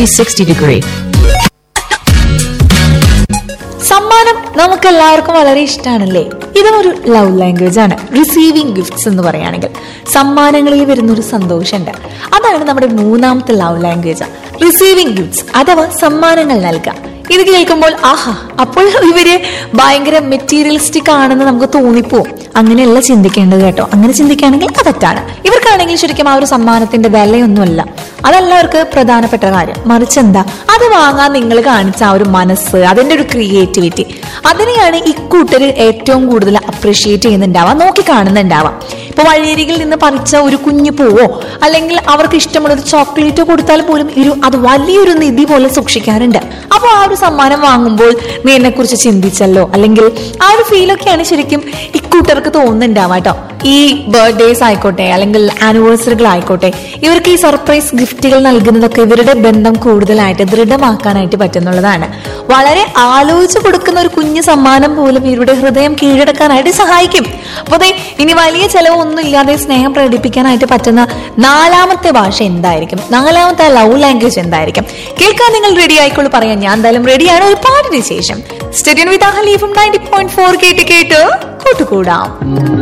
360 degree. സമ്മാനം നമുക്ക് എല്ലാവർക്കും വളരെ ഇഷ്ടമാണല്ലേ ഇതും ഒരു ലവ് ലാംഗ്വേജ് ആണ് റിസീവിംഗ് ഗിഫ്റ്റ്സ് എന്ന് പറയുകയാണെങ്കിൽ സമ്മാനങ്ങളിൽ വരുന്ന ഒരു സന്തോഷമുണ്ട് അതാണ് നമ്മുടെ മൂന്നാമത്തെ ലവ് ലാംഗ്വേജ് റിസീവിംഗ് ഗിഫ്റ്റ്സ് അഥവാ സമ്മാനങ്ങൾ നൽകുക ഇത് കേൾക്കുമ്പോൾ ആഹാ അപ്പോൾ ഇവര് ഭയങ്കര മെറ്റീരിയലിസ്റ്റിക് ആണെന്ന് നമുക്ക് തോന്നിപ്പോവും അങ്ങനെയല്ല ചിന്തിക്കേണ്ടത് കേട്ടോ അങ്ങനെ ചിന്തിക്കുകയാണെങ്കിൽ അത് തെറ്റാണ് ഇവർക്കാണെങ്കിൽ ശരിക്കും ആ ഒരു സമ്മാനത്തിന്റെ വിലയൊന്നുമല്ല അതല്ല അവർക്ക് പ്രധാനപ്പെട്ട കാര്യം മറിച്ച് എന്താ അത് വാങ്ങാൻ നിങ്ങൾ കാണിച്ച ആ ഒരു മനസ്സ് അതിന്റെ ഒരു ക്രിയേറ്റിവിറ്റി അതിനെയാണ് ഇക്കൂട്ടർ ഏറ്റവും കൂടുതൽ അപ്രീഷിയേറ്റ് ചെയ്യുന്നുണ്ടാവാം നോക്കി കാണുന്നുണ്ടാവാം ഇപ്പൊ വഴിയരികിൽ നിന്ന് പറിച്ച ഒരു കുഞ്ഞു പൂവോ അല്ലെങ്കിൽ അവർക്ക് ഇഷ്ടമുള്ള ഒരു ചോക്ലേറ്റോ കൊടുത്താൽ പോലും ഒരു അത് വലിയൊരു നിധി പോലെ സൂക്ഷിക്കാറുണ്ട് അപ്പൊ ആ ഒരു സമ്മാനം വാങ്ങുമ്പോൾ നീ എന്നെ കുറിച്ച് ചിന്തിച്ചല്ലോ അല്ലെങ്കിൽ ആ ഒരു ഫീലൊക്കെയാണ് ശരിക്കും ഇക്കൂട്ടർക്ക് തോന്നുന്നുണ്ടാവാം കേട്ടോ ഈ ബർത്ത്ഡേസ് ആയിക്കോട്ടെ അല്ലെങ്കിൽ ആനിവേഴ്സറികൾ ആയിക്കോട്ടെ ഇവർക്ക് ഈ സർപ്രൈസ് ഗിഫ്റ്റുകൾ നൽകുന്നതൊക്കെ ഇവരുടെ ബന്ധം കൂടുതലായിട്ട് ദൃഢമാക്കാനായിട്ട് പറ്റുന്നുള്ളതാണ് വളരെ ആലോചിച്ച് കൊടുക്കുന്ന ഒരു കുഞ്ഞു സമ്മാനം പോലും ഇവരുടെ ഹൃദയം കീഴടക്കാനായിട്ട് സഹായിക്കും അപ്പൊ അതെ ഇനി വലിയ ചെലവൊന്നും ഇല്ലാതെ സ്നേഹം പ്രകടിപ്പിക്കാനായിട്ട് പറ്റുന്ന നാലാമത്തെ ഭാഷ എന്തായിരിക്കും നാലാമത്തെ ലവ് ലാംഗ്വേജ് എന്തായിരിക്കും കേൾക്കാൻ നിങ്ങൾ റെഡി ആയിക്കോളൂ പറയാൻ ഞാൻ എന്തായാലും റെഡിയാണ് ഒരു പാട്ടിന് ശേഷം സ്റ്റഡിയൻ വിത്ത് അഹലീഫും നയൻറ്റി പോയിന്റ് ഫോർ കേട്ട് കേട്ട് കൂട്ടുകൂടാം